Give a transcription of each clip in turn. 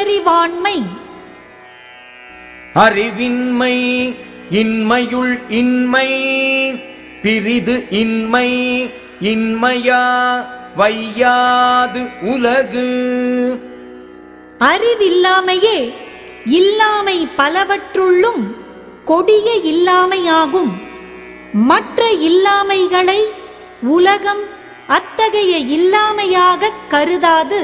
புல்லறிவாண்மை அறிவின்மை இன்மையுள் இன்மை பிரிது இன்மை இன்மையா வையாது உலகு அறிவில்லாமையே இல்லாமை பலவற்றுள்ளும் கொடிய இல்லாமையாகும் மற்ற இல்லாமைகளை உலகம் அத்தகைய இல்லாமையாகக் கருதாது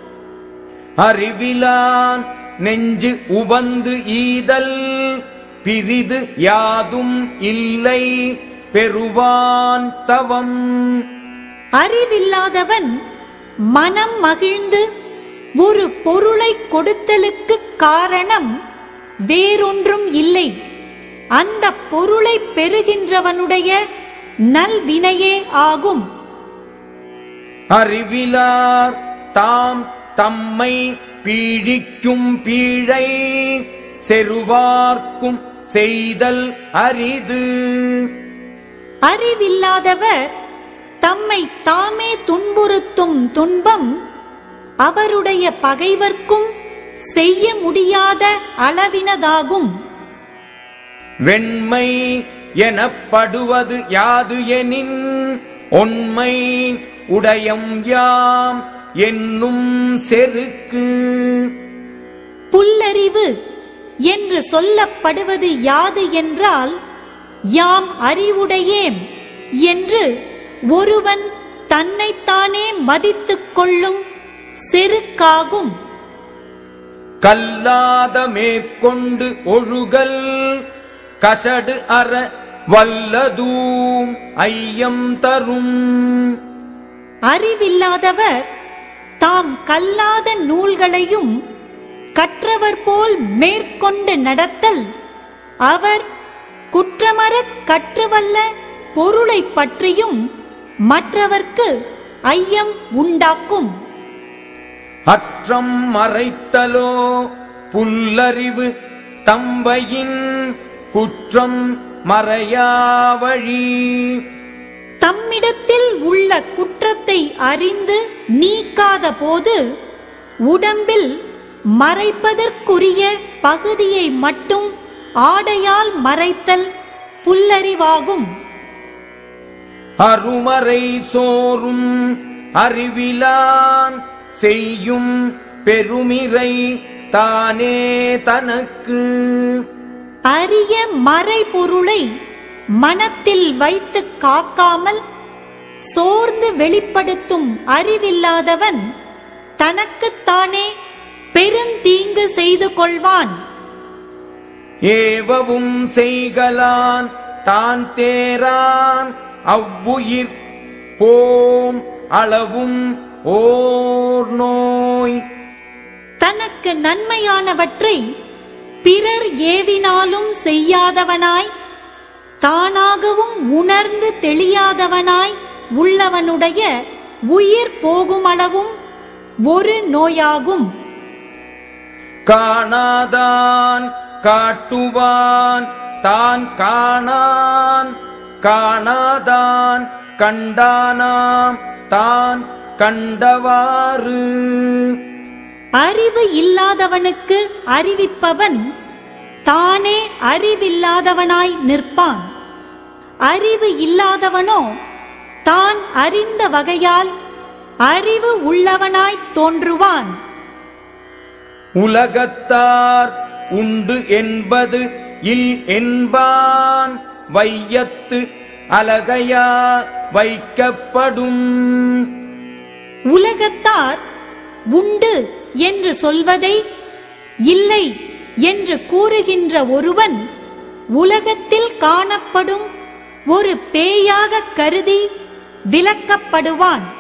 அறிவிலான் நெஞ்சு உவந்து ஈதல் பிரிது யாதும் இல்லை பெறுவான் தவம் அறிவில்லாதவன் மனம் மகிழ்ந்து ஒரு பொருளை கொடுத்தலுக்கு காரணம் வேறொன்றும் இல்லை அந்த பொருளை பெறுகின்றவனுடைய நல்வினையே ஆகும் அறிவிலார் தாம் தம்மை பீழிக்கும் பீழை செருவார்க்கும் செய்தல் அரிது அறிவில்லாதவர் தம்மை தாமே துன்புறுத்தும் துன்பம் அவருடைய பகைவர்க்கும் செய்ய முடியாத அளவினதாகும் வெண்மை எனப்படுவது யாது எனின் ஒன்மை உடையம் யாம் என்னும் செருக்கு புல்லறிவு என்று சொல்லப்படுவது யாது என்றால் யாம் அறிவுடையேம் என்று ஒருவன் தன்னைத்தானே மதித்துக் கொள்ளும் செருக்காகும் கல்லாத மேற்கொண்டு ஒழுகல் கசடு அற வல்லதூம் ஐயம் தரும் அறிவில்லாதவர் தாம் கல்லாத நூல்களையும் கற்றவர் போல் மேற்கொண்டு நடத்தல் அவர் குற்றமறக் கற்றுவல்ல பொருளைப் பற்றியும் மற்றவர்க்கு ஐயம் உண்டாக்கும் அற்றம் மறைத்தலோ புல்லறிவு தம்பையின் குற்றம் மறையாவழி தம்மிடத்தில் உள்ள குற்றத்தை அறிந்து நீக்காத போது உடம்பில் மறைப்பதற்குரிய பகுதியை மட்டும் ஆடையால் மறைத்தல் புல்லறிவாகும் அருமறை சோறும் அறிவிலான் செய்யும் பெருமிரை தானே தனக்கு அரிய மறைபொருளை மனத்தில் வைத்து காக்காமல் சோர்ந்து வெளிப்படுத்தும் அறிவில்லாதவன் தனக்குத்தானே பெருந்தீங்கு செய்து கொள்வான் ஏவவும் செய்கலான் தான் தேரான் அவ்வுயிர் போம் அளவும் ஓர் நோய் தனக்கு நன்மையானவற்றை பிறர் ஏவினாலும் செய்யாதவனாய் தானாகவும் உணர்ந்து தெளியாதவனாய் உள்ளவனுடைய உயிர் போகுமளவும் ஒரு நோயாகும் காணாதான் காட்டுவான் தான் காணான் காணாதான் கண்டானாம் தான் கண்டவாறு அறிவு இல்லாதவனுக்கு அறிவிப்பவன் தானே அறிவில்லாதவனாய் நிற்பான் அறிவு இல்லாதவனோ தான் அறிந்த வகையால் அறிவு உள்ளவனாய் தோன்றுவான் உலகத்தார் உண்டு என்பது இல் என்பான் வையத்து அலகையா வைக்கப்படும் உலகத்தார் உண்டு என்று சொல்வதை இல்லை என்று கூறுகின்ற ஒருவன் உலகத்தில் காணப்படும் ஒரு பேயாக கருதி விலக்கப்படுவான்